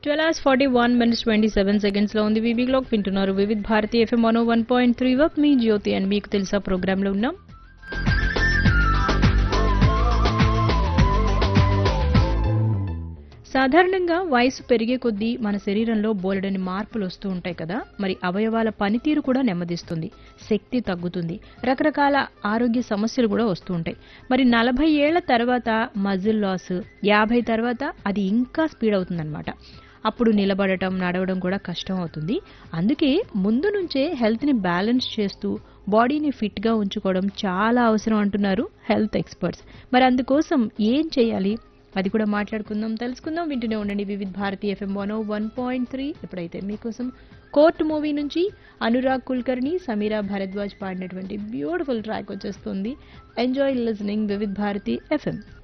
twelve hours forty one minutes twenty seven seconds లో ఉంది వివి క్లాక్ వింటున్నారు Vividh Bharati FM one one point three వర్క్ మీ జ్యోతి అని మీకు తెలుసా ప్రోగ్రామ్ లో ఉన్నాం సాధారణంగా వయసు పెరిగే కొద్దీ మన శరీరంలో బోలెడని మార్పులు వస్తూ ఉంటాయి కదా మరి అవయవాల పనితీరు కూడా నెమ్మదిస్తుంది శక్తి తగ్గుతుంది రకరకాల ఆరోగ్య సమస్యలు కూడా వస్తూ ఉంటాయి మరి నలభై ఏళ్ల తర్వాత మజిల్ లాస్ యాభై తర్వాత అది ఇంకా స్పీడ్ అవుతుందన్నమాట అప్పుడు నిలబడటం నడవడం కూడా కష్టం అవుతుంది అందుకే ముందు నుంచే హెల్త్ని బ్యాలెన్స్ చేస్తూ బాడీని ఫిట్గా ఉంచుకోవడం చాలా అవసరం అంటున్నారు హెల్త్ ఎక్స్పర్ట్స్ మరి అందుకోసం ఏం చేయాలి అది కూడా మాట్లాడుకుందాం తెలుసుకుందాం వింటూనే ఉండండి Vividh Bharati FM one one point three ఎప్పుడైతే మీకోసం కోర్ట్ మూవీ నుంచి అనురాగ్ కుల్కర్ని సమీరా భరద్వాజ్ పాడినటువంటి బ్యూటిఫుల్ ట్రాక్ వచ్చేస్తుంది enjoy listening Vividh Bharati FM